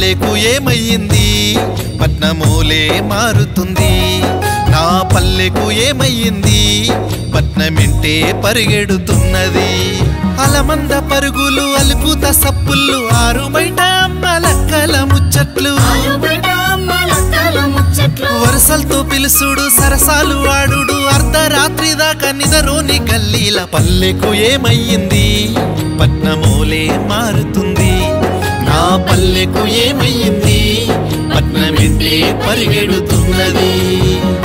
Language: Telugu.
పల్లెకు ఏమయ్యింది పట్నమూలే మారుతుంది నా పల్లెకు ఏమయ్యింది పట్నమింటే పరిగెడుతున్నది అలమంద పరుగులు అలుకుత సప్పుళ్ళు ఆరు బయట అమ్మలక్కల ముచ్చట్లు ఆరుబయట అమ్మలక్కల ముచ్చట్లు వరసలతో పిలుసుడు సరసాలు ఆడుడు అర్ధరాత్రి దాకా నిదరోని గల్లీల పల్లెకు ఏమయ్యింది పట్నమూలే మారుతుంది నా పల్లెకు ఏమయ్యింది పట్నమింటే పరిగెడుతున్నది